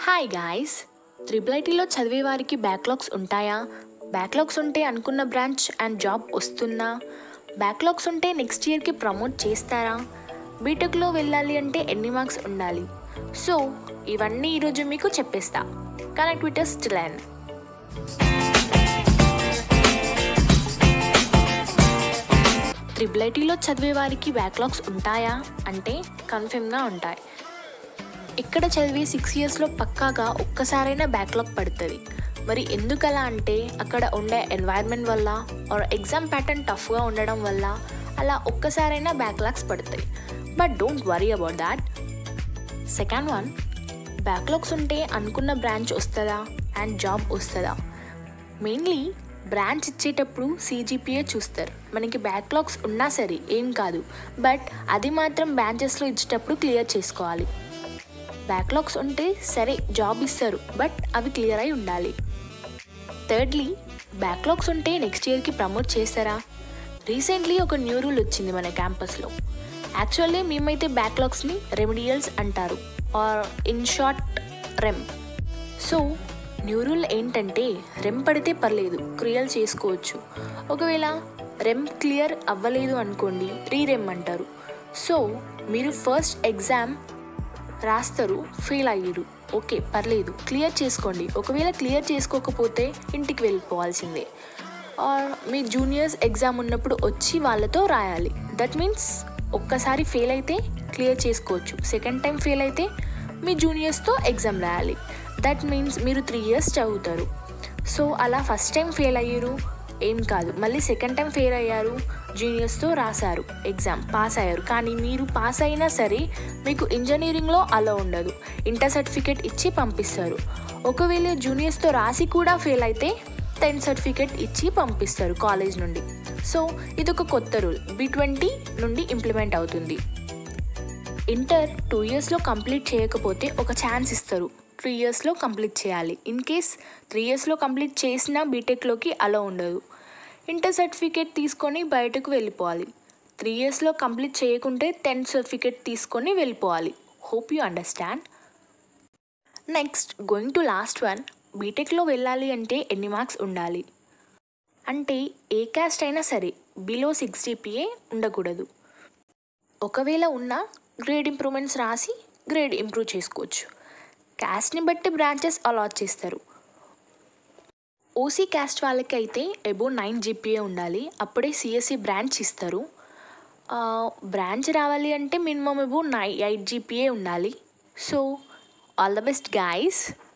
hi guys triple ఐటీలో చదివే వారికి బ్యాక్లాగ్స్ ఉంటాయా బ్యాక్లాగ్స్ ఉంటే అనుకున్న బ్రాంచ్ అండ్ జాబ్ వస్తుందా బ్యాక్లాగ్స్ ఉంటే నెక్స్ట్ ఇయర్కి ప్రమోట్ చేస్తారా బీటెక్లో వెళ్ళాలి అంటే ఎన్ని మార్క్స్ ఉండాలి సో ఇవన్నీ ఈరోజు మీకు చెప్పేస్తా connect with us to learn triple ఐటీలో చదివే వారికి బ్యాక్లాగ్స్ ఉంటాయా అంటే కన్ఫర్మ్గా ఉంటాయి ఇక్కడ చదివే సిక్స్ ఇయర్స్లో పక్కాగా ఒక్కసారైనా బ్యాక్లాగ్ పడుతుంది మరి ఎందుకలా అంటే అక్కడ ఉండే ఎన్వైర్న్మెంట్ వల్ల ఆర్ ఎగ్జామ్ ప్యాటర్న్ టఫ్గా ఉండడం వల్ల అలా ఒక్కసారైనా బ్యాక్లాగ్స్ పడతాయి but don't worry about that second one backlogs ఉంటే అనుకున్న బ్రాంచ్ వస్తుందా అండ్ జాబ్ వస్తుందా మెయిన్లీ బ్రాంచ్ ఇచ్చేటప్పుడు సీజీపీఏ చూస్తారు మనకి బ్యాక్లాగ్స్ ఉన్నా సరే ఏం కాదు బట్ అది మాత్రం బ్రాంచెస్లో ఇచ్చేటప్పుడు క్లియర్ చేసుకోవాలి బ్యాక్లాగ్స్ ఉంటే సరే జాబ్ ఇస్తారు బట్ అవి క్లియర్ అయి ఉండాలి థర్డ్లీ బ్యాక్లాగ్స్ ఉంటే నెక్స్ట్ ఇయర్కి ప్రమోట్ చేస్తారా రీసెంట్లీ ఒక న్యూ రూల్ వచ్చింది మన క్యాంపస్లో యాక్చువల్లీ మేమైతే బ్యాక్లాగ్స్ని రెమిడియల్స్ అంటారు or in short rem so new rule ఏంటంటే రెమ్ పడితే పర్లేదు క్లియర్ చేసుకోవచ్చు ఒకవేళ రెమ్ క్లియర్ అవ్వలేదు అనుకోండి రీరెమ్ అంటారు సో మీరు ఫస్ట్ ఎగ్జామ్ రాస్తారు ఫెయిల్ అయ్యారు ఓకే పర్లేదు క్లియర్ చేసుకోండి ఒకవేళ క్లియర్ చేసుకోకపోతే ఇంటికి వెళ్ళిపోవాల్సిందే ఆర్ మీ జూనియర్స్ ఎగ్జామ్ ఉన్నప్పుడు వచ్చి వాళ్ళతో రాయాలి దట్ మీన్స్ ఒక్కసారి ఫెయిల్ అయితే క్లియర్ చేసుకోవచ్చు సెకండ్ టైం ఫెయిల్ అయితే మీ జూనియర్స్తో ఎగ్జామ్ రాయాలి దట్ మీన్స్ మీరు త్రీ ఇయర్స్ చదువుతారు సో అలా ఫస్ట్ టైం ఫెయిల్ అయ్యారు ఏం కాదు మళ్ళీ సెకండ్ టైం ఫెయిల్ అయ్యారు జూనియర్స్తో రాశారు ఎగ్జామ్ పాస్ అయ్యారు కానీ మీరు పాస్ అయినా సరే మీకు ఇంజనీరింగ్లో అలా ఉండదు ఇంటర్ సర్టిఫికేట్ ఇచ్చి పంపిస్తారు ఒకవేళ జూనియర్స్తో రాసి కూడా ఫెయిల్ అయితే టెన్త్ సర్టిఫికేట్ ఇచ్చి పంపిస్తారు కాలేజ్ నుండి సో ఇది ఒక కొత్త రూల్ బి ట్వంటీ నుండి ఇంప్లిమెంట్ అవుతుంది ఇంటర్ టూ ఇయర్స్లో కంప్లీట్ చేయకపోతే ఒక ఛాన్స్ ఇస్తారు త్రీ ఇయర్స్లో కంప్లీట్ చేయాలి ఇన్ కేస్ త్రీ ఇయర్స్లో కంప్లీట్ చేసినా బీటెక్లోకి అలా ఉండదు ఇంటర్ సర్టిఫికేట్ తీసుకొని బయటకు వెళ్ళిపోవాలి త్రీ ఇయర్స్లో కంప్లీట్ చేయకుంటే టెన్త్ సర్టిఫికేట్ తీసుకొని వెళ్ళిపోవాలి hope you understand next going to last one బీటెక్లో వెళ్ళాలి అంటే ఎన్ని మార్క్స్ ఉండాలి అంటే ఏ క్యాస్ట్ అయినా సరే బిలో సిక్స్ జీపీఏ ఉండకూడదు ఒకవేళ ఉన్నా గ్రేడ్ ఇంప్రూవ్మెంట్స్ రాసి గ్రేడ్ ఇంప్రూవ్ చేసుకోవచ్చు క్యాస్ట్ని బట్టి బ్రాంచెస్ అలాట్ చేస్తారు ఓసీ క్యాస్ట్ వాళ్ళకి అయితే ఎబో నైన్ జీపీఏ ఉండాలి అప్పుడే సిఎస్సి బ్రాంచ్ ఇస్తారు బ్రాంచ్ రావాలి అంటే minimum above nine eight GPA ఉండాలి so all the best guys